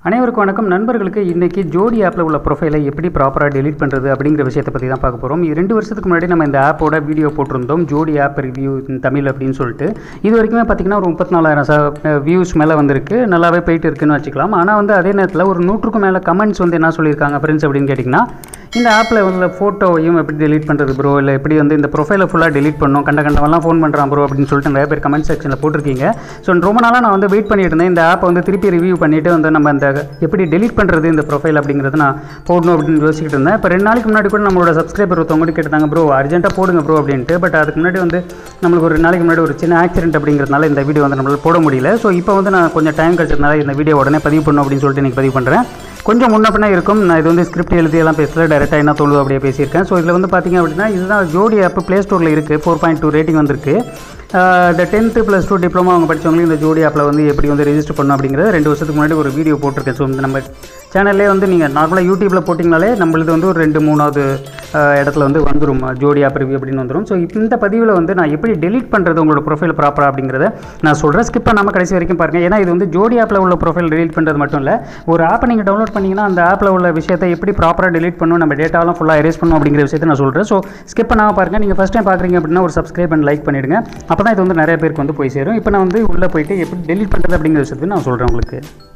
அனைவருக்கும் வணக்கம் நண்பர்களுக்கு இன்றைக்கி ஜோடி ஆப்பில் உள்ள ப்ரொஃபைலை எப்படி ப்ராப்பராக டெலீட் பண்ணுறது அப்படிங்கிற விஷயத்தை பற்றி தான் பார்க்க போகிறோம் ரெண்டு வருஷத்துக்கு முன்னாடி நம்ம இந்த ஆப்போட வீடியோ போட்டிருந்தோம் ஜோடி ஆப் ரிவ்யூ தமிழ் அப்படின்னு சொல்லிட்டு இது வரைக்குமே பார்த்திங்கன்னா ஒரு முப்பத்தி நாலாயிரம் வியூஸ் மேலே வந்திருக்கு நல்லாவே போயிட்டு இருக்குன்னு வச்சுக்கலாம் ஆனால் வந்து அதே நேரத்தில் ஒரு நூற்றுக்கும் மேலே கமெண்ட்ஸ் வந்து என்ன சொல்லியிருக்காங்க ஃப்ரெண்ட்ஸ் அப்படின்னு கேட்டிங்கன்னா இந்த ஆப்பில் உள்ள ஃபோட்டோவையும் எப்படி டெலீட் பண்ணுறது ப்ரோ இல்லை எப்படி வந்து இந்த ப்ரொஃபைலை ஃபுல்லாக டெலீட் பண்ணணும் கண்ட கண்டவெல்லாம் ஃபோன் பண்ணுறான் ப்ரோ அப்படின்னு சொல்லிட்டு நிறைய பேர் கமெண்ட் செக்ஷனில் போட்டிருக்கீங்க ஸோ ரொம்ப நாளாக நான் வந்து வெயிட் பண்ணிட்டு இருந்தேன் இந்த ஆப்பை வந்து திருப்பி ரிவ்யூ பண்ணிவிட்டு வந்து நம்ம இந்த எப்படி டெலீட் பண்ணுறது இந்த ப்ரொஃபைல் அப்படிங்கிறது நான் போடணும் அப்படின்னு யோசிச்சுட்டு இருந்தேன் இப்போ ரெண்டு நாளைக்கு முன்னாடி கூட நம்மளோட சப்ஸ்கிரைபர் ஒருத்தவங்க கூட கேட்டாங்க ப்ரோ அர்ஜென்ட்டாக போடுங்க ப்ரோ அப்படின்ட்டு பட் அதுக்கு முன்னாடி வந்து நம்மளுக்கு ஒரு நாளைக்கு முன்னாடி ஒரு சின்ன ஆக்சிடென்ட் அப்படிங்கிறதுனால இந்த வீடியோ வந்து நம்மளால் போட முடியல ஸோ இப்போ வந்து நான் கொஞ்சம் டைம் கழிச்சதுனால இந்த வீடியோ உடனே பதிவு பண்ணணும் அப்படின்னு சொல்லிட்டு இன்றைக்கி பதிவு பண்ணுறேன் கொஞ்சம் முன்ன பின்ன இருக்கும் நான் இது வந்து ஸ்கிரிப்ட் எழுதி எல்லாம் பேசல டேரெக்டாக என்ன தோணுது அப்படியே பேசியிருக்கேன் ஸோ இதில் வந்து பார்த்தீங்க அப்படின்னா இதுதான் ஜோடி ஆப் ப்ளே ஸ்டோரில் இருக்குது ஃபோர் பாயிண்ட் டூ ரேட்டிங் வந்திருக்கு இந்த டென்த்து ப்ளஸ் டூ டிப்ளமா அவங்க படித்தவங்களும் இந்த ஜோடி ஆப்பில் வந்து எப்படி வந்து ரெஜிஸ்டர் பண்ணணும் அப்படிங்கிறது ரெண்டு வருஷத்துக்கு முன்னாடி ஒரு வீடியோ போட்டிருக்கேன் ஸோ இந்த நம்ம சேனல்லே வந்து நீங்கள் நார்மலாக யூடியூப்பில் போட்டிங்கனாலே நம்மளது வந்து ஒரு ரெண்டு மூணாவது அஹ், இடத்துல வந்து வந்துடும் ஜோடி ஆப் ரிவ்யூ அப்படின்னு வந்துடும் ஸோ இந்த பதிவில் வந்து நான் எப்படி டெலீட் பண்ணுறது உங்களோட ப்ரொஃபைல் ப்ராப்பராக அப்படிங்கிறத நான் சொல்கிறேன் ஸ்கிப் பண்ணாமல் கடைசி வரைக்கும் பாருங்கள் ஏன்னா இது வந்து ஜோடி ஆப்பில் உள்ள ப்ரொஃபைல் டெலீட் பண்ணுறது மட்டும் இல்லை ஒரு ஆப்பை நீங்கள் டவுன்லோட் பண்ணிங்கன்னா அந்த ஆப்பில் உள்ள விஷயத்தை எப்படி ப்ராப்பராக டெலீட் பண்ணணும் நம்ம டேட்டாலாம் ஃபுல்லாக erase பண்ணணும் அப்படிங்கிற விஷயத்தை நான் சொல்கிறேன் ஸோ ஸ்கிப் பண்ணாமல் பாருங்கள் நீங்கள் ஃபஸ்ட் டைம் பார்க்குறீங்க அப்படின்னா ஒரு சப்ஸ்கிரைப் அண்ட் லைக் பண்ணிடுங்க அப்போ தான் இது வந்து நிறைய பேருக்கு வந்து போய் சேரும் இப்போ நான் வந்து உள்ளே போயிட்டு எப்படி டெலீட் பண்ணுறது அப்படிங்கிற விஷயத்தை நான் சொல்கிறேன் உங்களுக்கு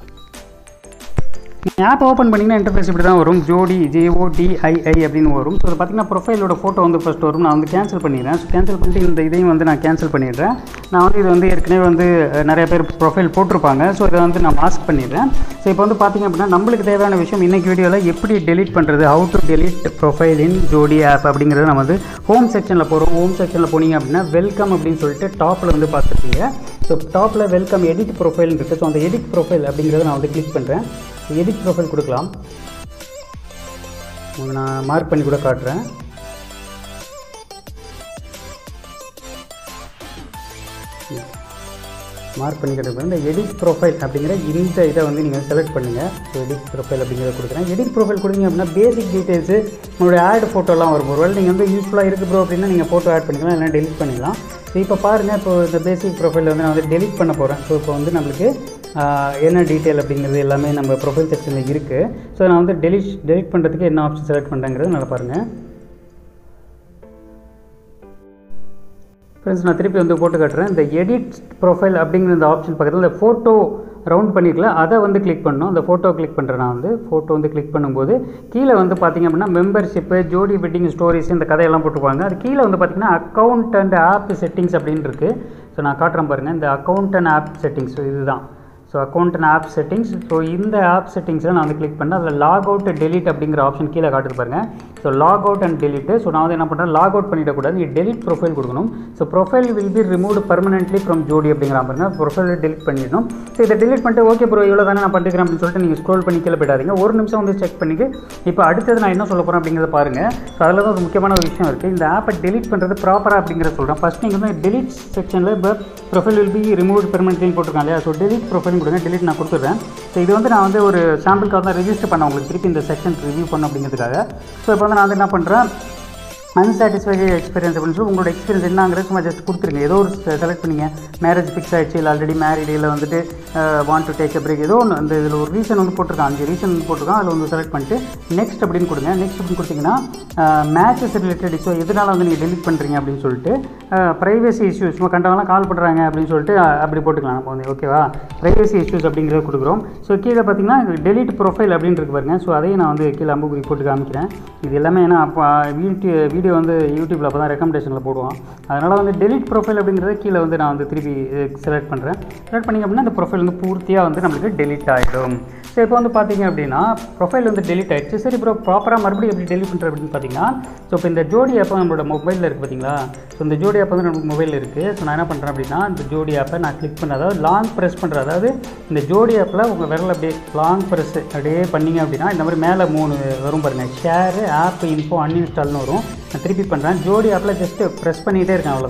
ஆப் ஓப்பன் பண்ணிங்கன்னா இன்டர்ஃபேஸ் இப்படி தான் வரும் ஜோடி ஜேஓடிஐஐ அப்படின்னு வரும் ஸோ அது பார்த்தீங்கன்னா ப்ரொஃபைலோட ஃபோட்டோ வந்து ஃபஸ்ட் வரும் நான் வந்து கேன்சல் பண்ணிடுறேன் ஸோ கேன்சல் பண்ணிட்டு இந்த இதையும் வந்து நான் கேன்சல் பண்ணிடுறேன் நான் வந்து இது வந்து ஏற்கனவே வந்து அஹ், நிறைய பேர் ப்ரொஃபைல் போட்டிருப்பாங்க ஸோ இதை வந்து நான் மாஸ்க் பண்ணிடுறேன் ஸோ இப்போ வந்து பார்த்தீங்க அப்படின்னா நம்மளுக்கு தேவையான விஷயம் இன்னைக்கு வீடியோவில் எப்படி டெலீட் பண்ணுறது how to delete profile in Jodi app அப்படிங்கிறத நம்ம வந்து ஹோம் செக்ஷனில் போகிறோம் ஹோம் செக்ஷனில் போனீங்க அப்படின்னா வெல்கம் அப்படின்னு சொல்லிட்டு டாப்பில் வந்து பார்த்துருக்கீங்க ஸோ டாப்பில் வெல்கம் எடிட் ப்ரொஃபைல் இருக்குது ஸோ அந்த எடிட் ப்ரொஃபைல் அப்படிங்கிறத நான் வந்து கிளிக் பண்ணுறேன் எடிட் ப்ரொஃபைல் கொடுக்கலாம் உங்களுக்கு நான் மார்க் பண்ணி கூட காட்டுறேன் மார்க் பண்ணிக்கிறது இந்த எடிட் ப்ரொஃபைல் அப்படிங்கிற இந்த இதை வந்து நீங்கள் செலக்ட் பண்ணுங்கள் ஸோ எடிட் ப்ரொஃபைல் அப்படிங்கிறத கொடுக்குறேன் எடிட் ப்ரொஃபைல் கொடுத்தீங்க அப்படின்னா பேசிக் டீட்டெயில்ஸு உங்களுடைய ஆட் ஃபோட்டோலாம் வரும் ஒருவேளை நீங்கள் வந்து யூஸ்ஃபுல்லாக இருக்குது ப்ரோ அப்படின்னா நீங்கள் ஃபோட்டோ ஆட் பண்ணிக்கலாம் இல்லைனா டெலிட் பண்ணிக்கலாம் ஸோ இப்போ பாருங்கள் இப்போ இந்த பேசிக் ப்ரொஃபைல் வந்து நான் வந்து டெலிட் பண்ண போகிறேன் ஸோ இப்போ வந்து நம்மளுக்கு ஆஹ், என்ன டீட்டெயில் அப்படிங்கிறது எல்லாமே நம்ம ப்ரொஃபைல் செக்ஷனில் இருக்குது ஸோ நான் வந்து டெலிட் டெலிட் பண்ணுறதுக்கு என்ன ஆப்ஷன் செலக்ட் பண்ணுறேங்கிறது நல்லா பாருங்கள் ஃப்ரெண்ட்ஸ் நான் திருப்பி வந்து போட்டு காட்டுறேன் இந்த எடிட் ப்ரொஃபைல் அப்படிங்கிற இந்த ஆப்ஷன் பக்கத்தில் இந்த ஃபோட்டோ ரவுண்ட் பண்ணிக்கல அதை வந்து கிளிக் பண்ணணும் அந்த ஃபோட்டோ கிளிக் பண்ணுறேன் நான் வந்து ஃபோட்டோ வந்து கிளிக் பண்ணும்போது கீழே வந்து பார்த்திங்க அப்படின்னா மெம்பர்ஷிப்பு ஜோடி வெட்டிங் ஸ்டோரிஸ் இந்த கதையெல்லாம் போட்டுருப்பாங்க அது கீழே வந்து பார்த்திங்கன்னா அக்கௌண்ட் அண்ட் ஆப் செட்டிங்ஸ் அப்படின்னு இருக்குது ஸோ நான் காட்டுறேன் பாருங்கள் இந்த அக்கௌண்ட் அண்ட் ஆப் செட்டிங்ஸ் இதுதான் so account and app settings so இந்த ஆப் செட்டிங்ஸில் நான் வந்து கிளிக் பண்ணேன் அதில் லாக் அவுட் டெலிட் அப்படிங்கிற ஆப்ஷன் கீழே காட்டுது பாருங்க so log out and delete so நான் வந்து என்ன பண்ணுறேன் லாக் அவுட் பண்ணிடக்கூடாது நீ டெலிட் ப்ரொஃபைல் கொடுக்கணும் so profile will be removed permanently from Jodi அப்படிங்கிற பாருங்க ப்ரொஃபைல் டெலிட் பண்ணிடணும் ஸோ இதை டெலிட் பண்ணிட்டு ஓகே ப்ரோ இவ்வளோ தானே நான் பண்ணிக்கிறேன் அப்படின்னு சொல்லிட்டு நீங்கள் ஸ்க்ரோல் பண்ணி கீழே போயிடாதீங்க ஒரு நிமிஷம் வந்து செக் பண்ணிட்டு இப்போ அடுத்தது நான் என்ன சொல்ல போகிறேன் அப்படிங்கிறத பாருங்கள் ஸோ அதில் தான் ஒரு முக்கியமான ஒரு விஷயம் இருக்குது இந்த ஆப்பை டெலிட் பண்ணுறது ப்ராப்பராக அப்படிங்கிறத சொல்கிறேன் ஃபஸ்ட் நீங்கள் வந்து டெலிட் செக்ஷனில் இப்போ profile will be remove permanently போட்டிருக்காங்க இல்லையா ஸோ டெலிட் ப்ரொஃபைல் கொடுங்க டெலிட் நான் கொடுத்துட்றேன் ஸோ இது வந்து நான் வந்து ஒரு சாம்பிளுக்காக தான் ரெஜிஸ்டர் பண்ண உங்களுக்கு திருப்பி இந்த செக்ஷன் ரிவ்யூ பண்ண அப்படிங்கிறதுக்காக ஸோ இப்போ வந்து நான் வந்து என்ன பண்ணுறேன் அன்சாட்டிஸ்ஃபைடு எக்ஸ்பீரியன்ஸ் அப்படின்னு சொல்லி உங்களோட எக்ஸ்பீரியன்ஸ் என்னங்கிறது சும்மா ஜஸ்ட் கொடுத்துருங்க ஏதோ ஒரு செலக்ட் பண்ணிங்க மேரேஜ் ஃபிக்ஸ் ஆயிடுச்சு இல்லை ஆல்ரெடி மேரிடு இல்லை வந்துட்டு want to take a break ஏதோ ஒன்று அந்த இதில் ஒரு ரீசன் வந்து போட்டிருக்கான் அஞ்சு ரீசன் வந்து போட்டிருக்கான் அதில் வந்து செலக்ட் பண்ணிட்டு நெக்ஸ்ட் அப்படின்னு கொடுங்க நெக்ஸ்ட் அப்படின்னு கொடுத்தீங்கன்னா மேட்சஸ் ரிலேட்டட் ஸோ எதனால வந்து நீங்கள் டெலிட் பண்ணுறீங்க அப்படின்னு சொல்லிட்டு ப்ரைவசி இஷ்யூஸ் சும்மா கண்டவங்களாம் கால் பண்ணுறாங்க அப்படின்னு சொல்லிட்டு அஹ், அப்படி போட்டுக்கலாம் நம்ம வந்து ஓகேவா ப்ரைவசி இஷ்யூஸ் அப்படிங்கிறத கொடுக்குறோம் ஸோ கீழே பார்த்தீங்கன்னா டெலிட் ப்ரொஃபைல் அப்படின்னு இருக்கு பாருங்க ஸோ அதையும் நான் வந்து கீழே அம்புக்குறி போட்டு காமிக்கிறேன் இது எல்லாமே ஏன்னா அப்போ வீடியோ வீடியோ வந்து யூடியூப்பில் அப்போ தான் ரெக்கமெண்டேஷனில் போடுவோம் அதனால் வந்து டெலிட் ப்ரொஃபைல் அப்படிங்கிறத கீழே வந்து நான் வந்து திருப்பி செலக்ட் பண்ணுறேன் செலக்ட் பண்ணிங்க அப்படின்னா அந்த ப்ரொஃபைல் வந்து பூர்த்தியாக வந்து நம்மளுக்கு டெலிட் ஆகிடும் ஸோ இப்போ வந்து பார்த்தீங்க அப்படின்னா ப்ரொஃபைல் வந்து டெலிட் ஆயிடுச்சு சரி ப்ரோ ப்ராப்பராக மறுபடியும் எப்படி டெலிட் பண்ணுறது அப்படின்னு பார்த்தீங்கன்னா ஸோ இப்போ இந்த ஜோடி ஆப் நம்மளோட மொபைலில் இருக்குது பார்த்தீங்களா ஸோ இந்த ஜோடி ஆப் வந்து நமக்கு மொபைலில் இருக்குது ஸோ நான் என்ன பண்ணுறேன் அப்படின்னா இந்த ஜோடி ஆப்பை நான் கிளிக் பண்ண அதாவது லாங் ப்ரெஸ் பண்ணுறேன் அதாவது இந்த ஜோடி ஆப்பில் உங்கள் விரல் அப்படியே லாங் ப்ரெஸ் அப்படியே பண்ணீங்க அப்படின்னா இந்த மாதிரி மேலே மூணு வரும் பாருங்கள் ஷேரு ஆப் இன்ஃபோ அன்இன்ஸ்டால்னு வரும் நான் திருப்பி பண்ணுறேன் ஜோடி ஆப்பில் ஜஸ்ட்டு ப்ரெஸ் பண்ணிகிட்டே இருக்கேன் அவ்வளோதான்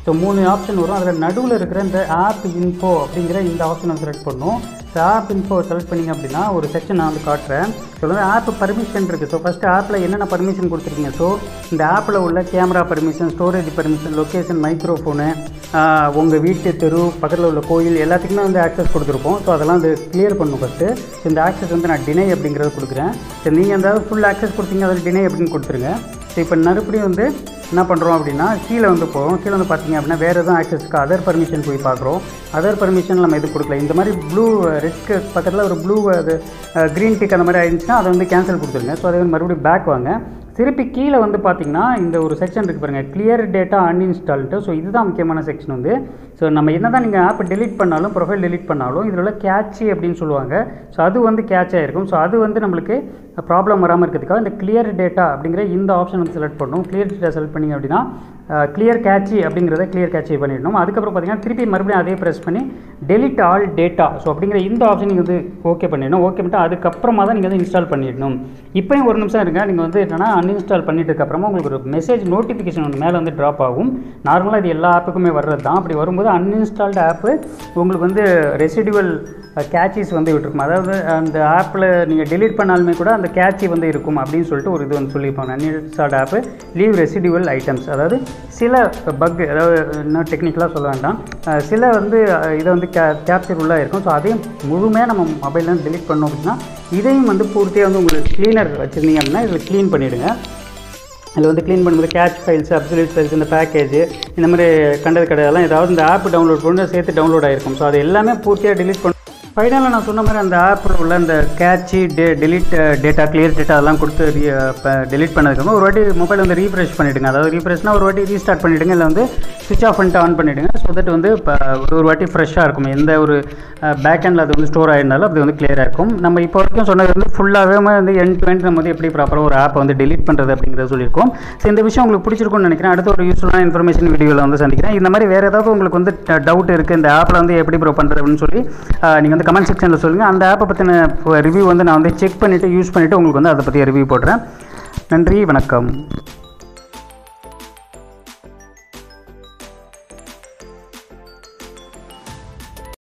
ஸோ மூணு ஆப்ஷன் வரும் அதில் நடுவில் இருக்கிற இந்த ஆப் இன்ஃபோ அப்படிங்கிற இந்த ஆப்ஷனை செலக்ட் பண்ணும் ஸோ ஆப் இன்ஃபோ செலக்ட் பண்ணிங்க அப்படின்னா ஒரு செக்ஷன் நான் வந்து காட்டுறேன் ஸோ வந்து ஆப் பர்மிஷன் இருக்குது ஸோ ஃபஸ்ட்டு ஆப்பில் என்னென்ன பர்மிஷன் கொடுத்துருக்கீங்க ஸோ இந்த ஆப்பில் உள்ள camera permission storage permission location microphone உங்கள் வீட்டு தெரு பக்கத்தில் உள்ள கோயில் எல்லாத்துக்குமே வந்து ஆக்சஸ் கொடுத்துருப்போம் ஸோ அதெல்லாம் வந்து கிளியர் பண்ணும் ஃபஸ்ட்டு ஸோ இந்த ஆக்சஸ் வந்து நான் டினை அப்படிங்கிறது கொடுக்குறேன் ஸோ நீங்கள் எதாவது ஃபுல் ஆக்சஸ் கொடுத்தீங்க அதில் டினை அப்படின்னு கொடுத்துருங்க ஸோ இப்போ மறுபடியும் வந்து என்ன பண்ணுறோம் அப்படின்னா கீழே வந்து போகிறோம் கீழே வந்து பார்த்தீங்க அப்படின்னா வேறு எதுவும் ஆக்சஸ்க்கு அதர் பர்மிஷன் போய் பார்க்குறோம் அதர் பர்மிஷன் நம்ம இது கொடுக்கல இந்த மாதிரி ப்ளூ ரெட்க்கு பக்கத்தில் ஒரு ப்ளூ அது க்ரீன் டிக் அந்த மாதிரி ஆயிடுச்சுன்னா அதை வந்து கேன்சல் கொடுத்துருங்க ஸோ அதே மாதிரி மறுபடியும் பேக் வாங்க திருப்பி கீழே வந்து பார்த்தீங்கன்னா இந்த ஒரு செக்ஷன் இருக்குது பாருங்கள் கிளியர் டேட்டா அன்இன்ஸ்டால்ட்டு ஸோ இதுதான் முக்கியமான செக்ஷன் வந்து ஸோ நம்ம என்ன தான் நீங்கள் ஆப்பை டெலிட் பண்ணாலும் ப்ரொஃபைல் டெலிட் பண்ணாலும் இதில் உள்ள கேட்சி அப்படின்னு சொல்லுவாங்க ஸோ அது வந்து கேட்ச் ஆகிருக்கும் ஸோ அது வந்து நம்மளுக்கு ப்ராப்ளம் வராமல் இருக்கிறதுக்காக இந்த கிளியர் டேட்டா அப்படிங்கிற இந்த ஆப்ஷன் வந்து செலக்ட் பண்ணணும் கிளியர் டேட்டா செலக்ட் பண்ணிங்க அப்படின்னா கிளியர் கேட்சி அப்படிங்கிறத கிளியர் கேட்சி பண்ணிடணும் அதுக்கப்புறம் பார்த்தீங்கன்னா திருப்பி மறுபடியும் அதே ப்ரெஸ் பண்ணி டெலிட் ஆல் டேட்டா ஸோ அப்படிங்கிற இந்த ஆப்ஷன் நீங்கள் வந்து ஓகே பண்ணிடணும் ஓகே பண்ணிட்டு அதுக்கப்புறமா தான் நீங்கள் வந்து இன்ஸ்டால் பண்ணிடணும் இப்போயும் ஒரு நிமிஷம் இருங்க நீங்கள் வந்து என்னென்னா அன்இன்ஸ்டால் பண்ணிட்டதுக்கப்புறமா உங்களுக்கு ஒரு மெசேஜ் நோட்டிஃபிகேஷன் வந்து மேலே வந்து ட்ராப் ஆகும் நார்மலாக இது எல்லா ஆப்புக்குமே வர்றது தான் அப்படி வரும்போது அன்இன்ஸ்டால்டு ஆப்பு உங்களுக்கு வந்து ரெசிடுவல் கேட்சிஸ் வந்து விட்டுருக்கும் அதாவது அந்த ஆப்பில் நீங்கள் டெலீட் பண்ணாலுமே கூட அந்த கேட்சி வந்து இருக்கும் அப்படின்னு சொல்லிட்டு ஒரு இது வந்து சொல்லியிருப்பாங்க uninstalled app leave residual items அதாவது சில பக் அதாவது இன்னும் டெக்னிக்கலாக சொல்ல வேண்டாம் அஹ் சில வந்து அஹ் இதை வந்து கே கேப்சர் உள்ளே இருக்கும் ஸோ அதையும் முழுமையாக நம்ம மொபைல்லேருந்து டெலீட் பண்ணோம் அப்படின்னா இதையும் வந்து பூர்த்தியாக வந்து உங்களுக்கு க்ளீனர் வச்சுருந்தீங்க அப்படின்னா இதில் க்ளீன் பண்ணிவிடுங்க அதில் வந்து க்ளீன் பண்ணும்போது கேட்ச் ஃபைல்ஸ் அப்சல்யூட் ஃபைல்ஸ் இந்த பேக்கேஜ் இந்த மாதிரி கண்டது கிடையாதுலாம் ஏதாவது இந்த ஆப் டவுன்லோட் பண்ணி சேர்த்து டவுன்லோட் ஆகிருக்கும் ஸோ அது எல்லாமே பூர்த்தியாக delete பண்ண ஃபைனலாக நான் சொன்ன மாதிரி அந்த ஆப்பில் உள்ள அந்த கேட்சி டே delete டேட்டா கிளியர் டேட்டா அதெல்லாம் கொடுத்து delete பண்ணதுக்கப்புறம் ஒரு வாட்டி மொபைல் வந்து ரீஃப்ரெஷ் பண்ணிவிடுங்க அதாவது ரீஃப்ரெஷ்னால் ஒரு வாட்டி ரீஸ்டார்ட் பண்ணிவிடுங்க இல்லை வந்து சுவிச் ஆஃப் பண்ணிட்டு ஆன் பண்ணிவிடுங்க ஸோ தட் வந்து இப்போ ஒரு வாட்டி ஃப்ரெஷ்ஷாக இருக்கும் எந்த ஒரு பேக் ஹேண்டில் அது வந்து ஸ்டோர் ஆயிருந்தாலும் அது வந்து கிளியராக இருக்கும் நம்ம இப்போ வரைக்கும் சொன்னது வந்து ஃபுல்லாகவே வந்து எண்ட் டு எண்ட் நம்ம வந்து எப்படி ப்ராப்பராக ஒரு ஆப்பை வந்து delete பண்ணுறது அப்படிங்கிறத சொல்லியிருக்கோம் ஸோ இந்த விஷயம் உங்களுக்கு பிடிச்சிருக்கும்னு நினைக்கிறேன் அடுத்த ஒரு யூஸ்ஃபுல்லான இன்ஃபர்மேஷன் வீடியோவில் வந்து சந்திக்கிறேன் இந்த மாதிரி வேறு ஏதாவது உங்களுக்கு வந்து டவுட் இருக்குது இந்த ஆப்பில் வந்து எப்படி ப்ரோ பண்ணுறது அப்படின்னு சொல்லி நீங்கள் வந்து கமெண்ட் செக்ஷனில் சொல்லுங்கள் அந்த ஆப்பை பற்றின ரிவ்யூ வந்து நான் வந்து செக் பண்ணிவிட்டு யூஸ் பண்ணிவிட்டு உங்களுக்கு வந்து அதை பற்றி ரிவ்யூ போடுறேன் நன்றி வணக்கம்